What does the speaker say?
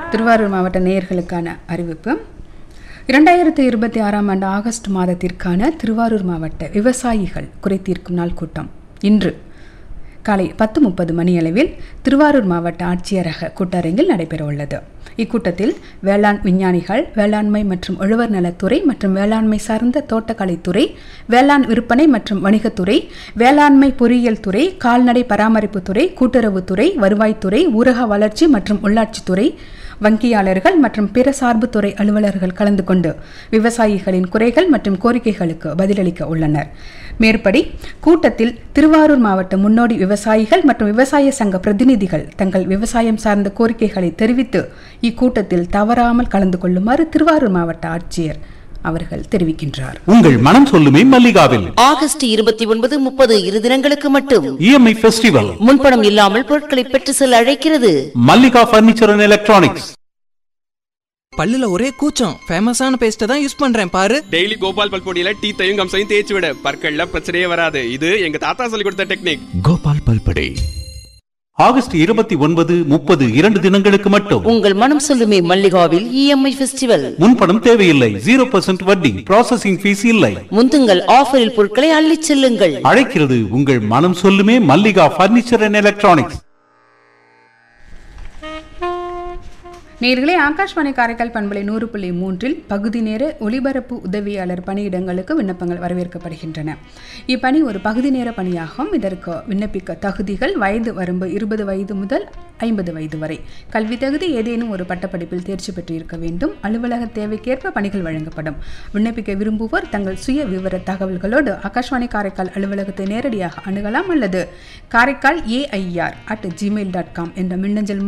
திருவாரூர் மாவட்ட நேயர்களுக்கான அறிவிப்பு இரண்டாயிரத்தி இருபத்தி ஆறாம் ஆண்டு ஆகஸ்ட் மாதத்திற்கான திருவாரூர் மாவட்ட விவசாயிகள் குறைதீர்க்கும் நாள் கூட்டம் இன்று காலை பத்து முப்பது மணியளவில் திருவாரூர் மாவட்ட ஆட்சியரக கூட்டரங்கில் நடைபெறவுள்ளது இக்கூட்டத்தில் வேளாண் விஞ்ஞானிகள் வேளாண்மை மற்றும் உழவர் நலத்துறை மற்றும் வேளாண்மை சார்ந்த தோட்டக்கலைத்துறை வேளாண் விற்பனை மற்றும் வணிகத்துறை வேளாண்மை பொறியியல் துறை கால்நடை பராமரிப்புத்துறை கூட்டுறவுத்துறை வருவாய்த்துறை ஊரக வளர்ச்சி மற்றும் உள்ளாட்சித்துறை வங்கியாளர்கள் மற்றும் பிற சார்புத்துறை அலுவலர்கள் கலந்து கொண்டு விவசாயிகளின் குறைகள் மற்றும் கோரிக்கைகளுக்கு பதிலளிக்க உள்ளனர் மேற்படி கூட்டத்தில் திருவாரூர் மாவட்ட முன்னோடி விவசாயிகள் மற்றும் விவசாய சங்க பிரதிநிதிகள் தங்கள் விவசாயம் சார்ந்த கோரிக்கைகளை தெரிவித்து இக்கூட்டத்தில் தவறாமல் கலந்து கொள்ளுமாறு திருவாரூர் மாவட்ட ஆட்சியர் அவர்கள் தெரிவிக்கின்றார் உங்கள் மனம் சொல்லுமே மல்லிகாவில் ஆகஸ்ட் இருபத்தி ஒன்பது முப்பது இரு தினங்களுக்கு மட்டும் இஎம்ஐ ஃபெஸ்டிவல் முன்பணம் இல்லாமல் பொருட்களை பெற்று செல்ல அழைக்கிறது மல்லிகா பர்னிச்சர் அண்ட் எலக்ட்ரானிக்ஸ் பல்லுல ஒரே கூச்சம் ஃபேமஸான பேஸ்ட்டை தான் யூஸ் பண்றேன் பாரு டெய்லி கோபால் பல்பொடியில டீத்தையும் கம்சையும் தேய்ச்சி விட பற்கள்ல பிரச்சனையே வராது இது எங்க தாத்தா சொல்லி கொடுத்த டெக்னிக் கோபால் பல்படே ஆகஸ்ட் இருபத்தி ஒன்பது முப்பது இரண்டு தினங்களுக்கு மட்டும் உங்கள் மனம் சொல்லுமே மல்லிகாவில் இஎம்ஐ ஃபெஸ்டிவல் முன்பணம் தேவையில்லை ஜீரோ பர்சன்ட் வட்டி ப்ராசஸிங் ஃபீஸ் இல்லை முந்துங்கள் ஆஃபரில் பொருட்களை அள்ளிச் செல்லுங்கள் அழைக்கிறது உங்கள் மனம் சொல்லுமே மல்லிகா பர்னிச்சர் அண்ட் எலக்ட்ரானிக்ஸ் நேர்களே ஆகாஷ்வாணி காரைக்கால் பண்பலை நூறு புள்ளி மூன்றில் பகுதி நேர ஒலிபரப்பு உதவியாளர் பணியிடங்களுக்கு விண்ணப்பங்கள் வரவேற்கப்படுகின்றன இப்பணி ஒரு பகுதி நேர பணியாகும் இதற்கு விண்ணப்பிக்க தகுதிகள் வயது வரம்பு இருபது வயது முதல் ஐம்பது வயது வரை கல்வி தகுதி ஏதேனும் ஒரு பட்டப்படிப்பில் தேர்ச்சி பெற்றிருக்க வேண்டும் அலுவலக தேவைக்கேற்ப பணிகள் வழங்கப்படும் விண்ணப்பிக்க விரும்புவோர் தங்கள் சுய விவர தகவல்களோடு ஆகாஷ்வாணி காரைக்கால் அலுவலகத்தை நேரடியாக அணுகலாம் அல்லது Karaikal AIR at Gmail dot com என்ற மின்னஞ்சல்